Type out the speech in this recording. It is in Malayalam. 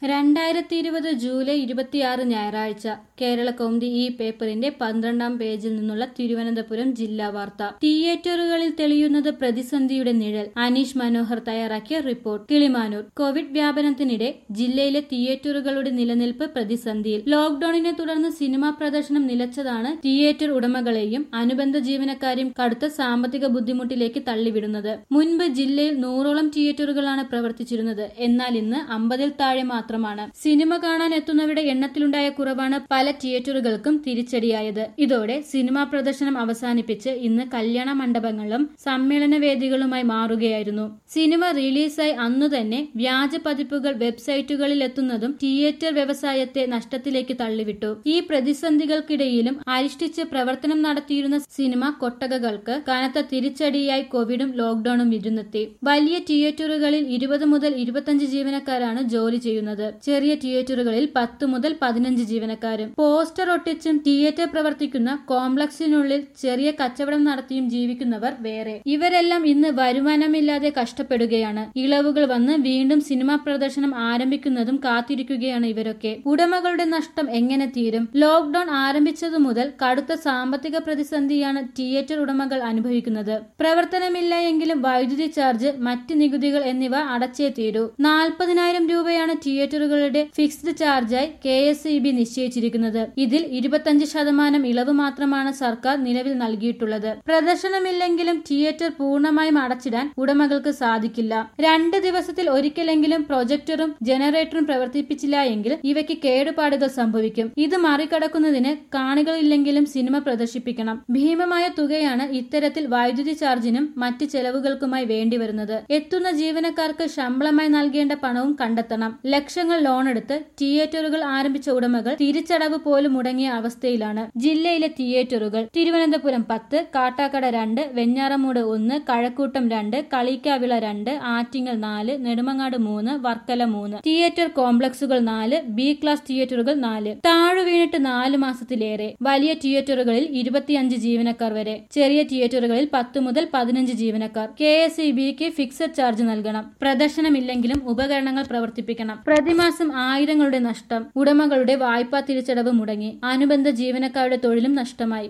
രണ്ടായിരത്തി ഇരുപത് ജൂലൈ ഇരുപത്തിയാറ് ഞായറാഴ്ച കേരള കൗമുദി ഈ പേപ്പറിന്റെ പന്ത്രണ്ടാം പേജിൽ നിന്നുള്ള തിരുവനന്തപുരം ജില്ലാ വാർത്ത തിയേറ്ററുകളിൽ തെളിയുന്നത് പ്രതിസന്ധിയുടെ നിഴൽ അനീഷ് മനോഹർ തയ്യാറാക്കിയ റിപ്പോർട്ട് കിളിമാനൂർ കോവിഡ് വ്യാപനത്തിനിടെ ജില്ലയിലെ തിയേറ്ററുകളുടെ നിലനിൽപ്പ് പ്രതിസന്ധിയിൽ ലോക്ഡൌണിനെ തുടർന്ന് സിനിമാ പ്രദർശനം നിലച്ചതാണ് തിയേറ്റർ ഉടമകളെയും അനുബന്ധ ജീവനക്കാരെയും കടുത്ത സാമ്പത്തിക ബുദ്ധിമുട്ടിലേക്ക് തള്ളിവിടുന്നത് മുൻപ് ജില്ലയിൽ നൂറോളം തിയേറ്ററുകളാണ് പ്രവർത്തിച്ചിരുന്നത് എന്നാൽ ഇന്ന് അമ്പതിൽ താഴെ മാത്രമാണ് സിനിമ കാണാൻ എത്തുന്നവരുടെ എണ്ണത്തിലുണ്ടായ കുറവാണ് പല തിയേറ്ററുകൾക്കും തിരിച്ചടിയായത് ഇതോടെ സിനിമാ പ്രദർശനം അവസാനിപ്പിച്ച് ഇന്ന് കല്യാണ മണ്ഡപങ്ങളും സമ്മേളന വേദികളുമായി മാറുകയായിരുന്നു സിനിമ റിലീസായി അന്നു തന്നെ വ്യാജ പതിപ്പുകൾ വെബ്സൈറ്റുകളിൽ എത്തുന്നതും തിയേറ്റർ വ്യവസായത്തെ നഷ്ടത്തിലേക്ക് തള്ളിവിട്ടു ഈ പ്രതിസന്ധികൾക്കിടയിലും അരിഷ്ടിച്ച് പ്രവർത്തനം നടത്തിയിരുന്ന സിനിമ കൊട്ടകകൾക്ക് കനത്ത തിരിച്ചടിയായി കോവിഡും ലോക്ഡൌണും വിരുന്നെത്തി വലിയ തിയേറ്ററുകളിൽ ഇരുപത് മുതൽ ഇരുപത്തഞ്ച് ജീവനക്കാരാണ് ജോലി ചെയ്യുന്നത് ചെറിയ തിയേറ്ററുകളിൽ പത്ത് മുതൽ പതിനഞ്ച് ജീവനക്കാരും പോസ്റ്റർ ഒട്ടിച്ചും തിയേറ്റർ പ്രവർത്തിക്കുന്ന കോംപ്ലക്സിനുള്ളിൽ ചെറിയ കച്ചവടം നടത്തിയും ജീവിക്കുന്നവർ വേറെ ഇവരെല്ലാം ഇന്ന് വരുമാനമില്ലാതെ കഷ്ടപ്പെടുകയാണ് ഇളവുകൾ വന്ന് വീണ്ടും സിനിമാ പ്രദർശനം ആരംഭിക്കുന്നതും കാത്തിരിക്കുകയാണ് ഇവരൊക്കെ ഉടമകളുടെ നഷ്ടം എങ്ങനെ തീരും ലോക്ഡൌൺ ആരംഭിച്ചതു മുതൽ കടുത്ത സാമ്പത്തിക പ്രതിസന്ധിയാണ് തിയേറ്റർ ഉടമകൾ അനുഭവിക്കുന്നത് പ്രവർത്തനമില്ല എങ്കിലും വൈദ്യുതി ചാർജ് മറ്റ് നികുതികൾ എന്നിവ അടച്ചേ തീരൂ നാൽപ്പതിനായിരം രൂപയാണ് തിയേറ്ററുകളുടെ ഫിക്സ്ഡ് ചാർജായി കെ എസ് ഇ ബി നിശ്ചയിച്ചിരിക്കുന്നത് ഇതിൽ ഇരുപത്തഞ്ച് ശതമാനം ഇളവ് മാത്രമാണ് സർക്കാർ നിലവിൽ നൽകിയിട്ടുള്ളത് പ്രദർശനമില്ലെങ്കിലും തിയേറ്റർ പൂർണ്ണമായും അടച്ചിടാൻ ഉടമകൾക്ക് സാധിക്കില്ല രണ്ട് ദിവസത്തിൽ ഒരിക്കലെങ്കിലും പ്രൊജക്ടറും ജനറേറ്ററും പ്രവർത്തിപ്പിച്ചില്ല എങ്കിൽ ഇവയ്ക്ക് കേടുപാടുകൾ സംഭവിക്കും ഇത് മറികടക്കുന്നതിന് കാണികളില്ലെങ്കിലും സിനിമ പ്രദർശിപ്പിക്കണം ഭീമമായ തുകയാണ് ഇത്തരത്തിൽ വൈദ്യുതി ചാർജിനും മറ്റ് ചെലവുകൾക്കുമായി വേണ്ടിവരുന്നത് എത്തുന്ന ജീവനക്കാർക്ക് ശമ്പളമായി നൽകേണ്ട പണവും കണ്ടെത്തണം ലക്ഷങ്ങൾ ലോണെടുത്ത് തിയേറ്ററുകൾ ആരംഭിച്ച ഉടമകൾ തിരിച്ചടവ് പോലും മുടങ്ങിയ അവസ്ഥയിലാണ് ജില്ലയിലെ തിയേറ്ററുകൾ തിരുവനന്തപുരം പത്ത് കാട്ടാക്കട രണ്ട് വെഞ്ഞാറമൂട് ഒന്ന് കഴക്കൂട്ടം രണ്ട് കളിക്കാവിള രണ്ട് ആറ്റിങ്ങൽ നാല് നെടുമങ്ങാട് മൂന്ന് വർക്കല മൂന്ന് തിയേറ്റർ കോംപ്ലക്സുകൾ നാല് ബി ക്ലാസ് തിയേറ്ററുകൾ നാല് താഴു വീണിട്ട് നാല് മാസത്തിലേറെ വലിയ തിയേറ്ററുകളിൽ ഇരുപത്തിയഞ്ച് ജീവനക്കാർ വരെ ചെറിയ തിയേറ്ററുകളിൽ പത്ത് മുതൽ പതിനഞ്ച് ജീവനക്കാർ കെ എസ് ഇ ബിക്ക് ഫിക്സഡ് ചാർജ് നൽകണം പ്രദർശനമില്ലെങ്കിലും ഉപകരണങ്ങൾ പ്രവർത്തിപ്പിക്കണം പ്രതിമാസം ആയിരങ്ങളുടെ നഷ്ടം ഉടമകളുടെ വായ്പാ തിരിച്ചടവ് മുടങ്ങി അനുബന്ധ ജീവനക്കാരുടെ തൊഴിലും നഷ്ടമായി